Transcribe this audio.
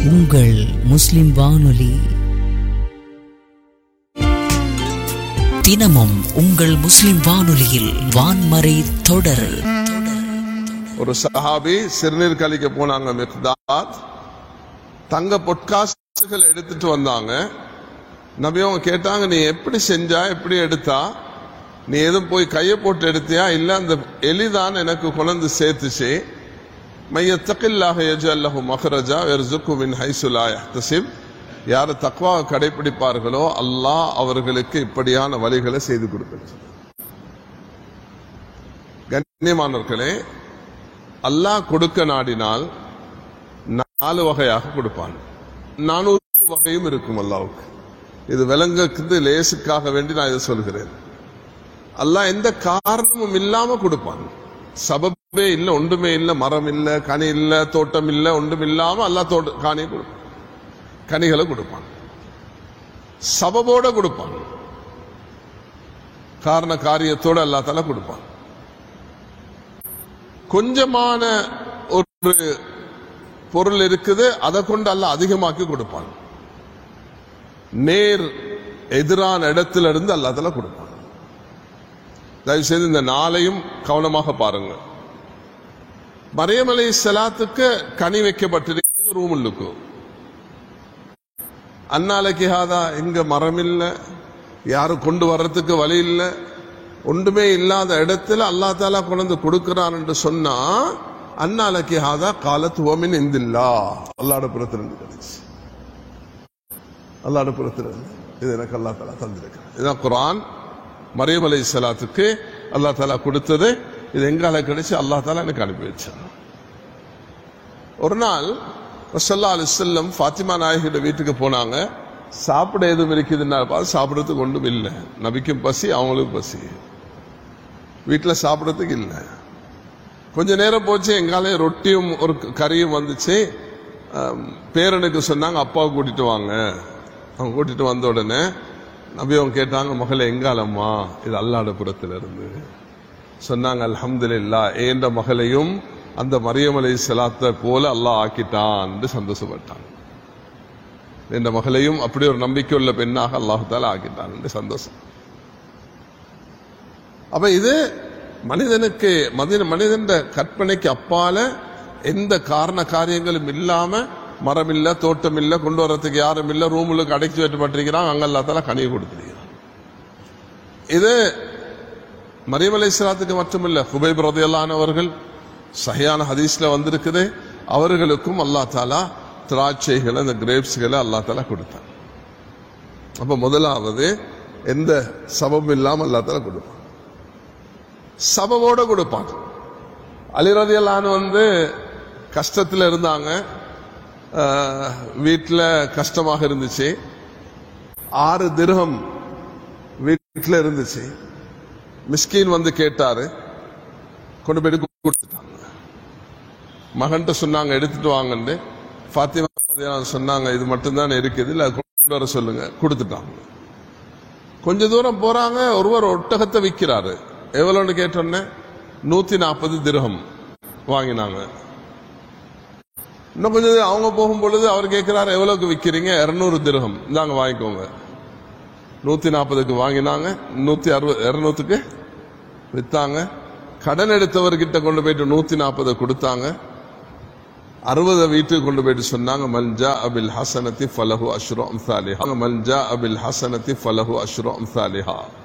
உங்கள் முஸ்லிம் வானொலி தினமும் உங்கள் முஸ்லிம் வானொலியில் வான்மறை தொடர் ஒரு சஹாபி சிறுநீர் கழிக்க போனாங்க மிக்தாத் தங்க பொட்காசுகள் எடுத்துட்டு வந்தாங்க நபி அவங்க கேட்டாங்க நீ எப்படி செஞ்சா எப்படி எடுத்தா நீ எதுவும் போய் கையை போட்டு எடுத்தியா இல்ல அந்த எலிதான் எனக்கு கொண்டு சேர்த்துச்சு மையத்தக்கில்லாக எஜல்லஹு மஹரஜா வெர்சுக்கு மின் ஹைசுலா யஹ்தசிப் யார் தக்வாவை கடைபிடிப்பார்களோ அல்லாஹ் அவர்களுக்கு இப்படியான வழிகளை செய்து கொடுக்கிறது கண்ணியமானவர்களே அல்லாஹ் கொடுக்க நாடினால் நாலு வகையாக கொடுப்பான் நானூறு வகையும் இருக்கும் அல்லாவுக்கு இது விலங்குக்கு லேசுக்காக வேண்டி நான் இதை சொல்கிறேன் அல்லாஹ் எந்த காரணமும் இல்லாம கொடுப்பான் சபபே இல்ல ஒன்றுமே இல்ல மரம் இல்ல கனி இல்ல தோட்டம் இல்ல ஒன்றும் இல்லாம அல்லாஹ் தோட்ட காணியை கொடுப்பான் கனிகளை கொடுப்பான் சபபோட கொடுப்பான் காரண காரியத்தோட அல்லா தலா கொடுப்பான் கொஞ்சமான ஒரு பொருள் இருக்குது அதை கொண்டு அல்ல அதிகமாக்கி கொடுப்பான் நேர் எதிரான இடத்துல இருந்து அல்லாதல கொடுப்பான் தயவு செய்து இந்த நாளையும் கவனமாக பாருங்க மரியமலை செலாத்துக்கு கனி வைக்கப்பட்டிருக்கிறது ரூமுள்ளுக்கு அன்னாலைக்கு ஹாதா இங்க மரம் இல்ல யாரும் கொண்டு வர்றதுக்கு வழி இல்லை ஒன்றுமே இல்லாத இடத்துல அல்லா தாலா கொண்டு கொடுக்கிறான் என்று சொன்னா அன்னாலக்கி ஹாதா காலத்து ஓமின் இந்தில்லா அல்லாட புறத்திலிருந்து கிடைச்சு அல்லாட புறத்திலிருந்து இது எனக்கு அல்லா தாலா தந்திருக்கிறான் இதுதான் குரான் மரியம் அலை சலாத்துக்கு அல்லா தாலா கொடுத்தது இது எங்கால கிடைச்சு அல்லா தாலா எனக்கு அனுப்பி வச்சான் ஒரு நாள் ரசல்லா அலி செல்லம் ஃபாத்திமா நாயகியோட வீட்டுக்கு போனாங்க சாப்பிட எதுவும் இருக்குதுன்னா பார்த்து சாப்பிட்றதுக்கு ஒன்றும் இல்லை நபிக்கும் பசி அவங்களுக்கும் பசி வீட்டில் சாப்பிட்றதுக்கு இல்லை கொஞ்ச நேரம் போச்சு எங்காலே ரொட்டியும் ஒரு கறியும் வந்துச்சு பேரனுக்கு சொன்னாங்க அப்பாவை கூட்டிட்டு வாங்க அவங்க கூட்டிட்டு வந்த உடனே நபி அவங்க கேட்டாங்க மகளே எங்காலம்மா இது அல்லாட புறத்துல இருந்து சொன்னாங்க அல்ஹம்துலில்லா ஏந்த மகளையும் அந்த மரியமலை செலாத்த போல அல்லாஹ் ஆக்கிட்டான் சந்தோஷப்பட்டான் என்ற மகளையும் அப்படி ஒரு நம்பிக்கை உள்ள பெண்ணாக அல்லாஹால ஆக்கிட்டான் என்று சந்தோஷம் அப்ப இது மனிதனுக்கு மனித மனிதன் கற்பனைக்கு அப்பால எந்த காரண காரியங்களும் இல்லாம மரம் இல்ல தோட்டம் இல்ல கொண்டு வரதுக்கு யாரும் இல்ல ரூமுக்கு அடைச்சி வைக்கப்பட்டிருக்கிறான் அங்க எல்லாத்தால கனியை கொடுத்திருக்கிறான் இது மரியமலை சிலாத்துக்கு மட்டுமில்ல குபைப் ரதையல்லானவர்கள் சஹியான ஹதீஸ்ல வந்திருக்குது அவர்களுக்கும் அல்லா தாலா திராட்சைகளை அந்த கிரேப்ஸ்களை அல்லா தாலா கொடுத்தான் அப்ப முதலாவது எந்த சபம் இல்லாமல் அல்லா தாலா கொடுப்பான் சபவோட கொடுப்பான் அலிரதியலான்னு வந்து கஷ்டத்தில் இருந்தாங்க வீட்டில் கஷ்டமாக இருந்துச்சு ஆறு திரகம் வீட்டில் இருந்துச்சு மிஸ்கின் வந்து கேட்டாரு கொண்டு போயிட்டு கொடுத்துட்டாங்க மகன்கிட்ட சொன்னாங்க எடுத்துட்டு வாங்கன்னு ஃபாத்திமா சொன்னாங்க இது மட்டும்தான் இருக்குது இல்லை கொண்டு வர சொல்லுங்க கொடுத்துட்டாங்க கொஞ்ச தூரம் போறாங்க ஒருவர் ஒட்டகத்தை விற்கிறாரு எவ்வளோன்னு கேட்டோன்னே நூத்தி நாற்பது திரகம் வாங்கினாங்க இன்னும் கொஞ்சம் அவங்க போகும் பொழுது அவர் கேட்கிறாரு எவ்வளவுக்கு விற்கிறீங்க இருநூறு திரகம் இந்தாங்க வாங்கிக்கோங்க நூத்தி நாற்பதுக்கு வாங்கினாங்க நூத்தி அறுபது இருநூத்துக்கு வித்தாங்க கடன் எடுத்தவர்கிட்ட கொண்டு போயிட்டு நூத்தி நாற்பதை கொடுத்தாங்க அறுபதை வீட்டுக்கு கொண்டு போயிட்டு சொன்னாங்க மல்ஜா அபில் ஹசனத்தி ஃபலஹு அஷ்ரோ அம்சாலிஹா மல்ஜா அபில் ஹசனத்தி ஃபலஹு அஷ்ரோ அம்சாலிஹா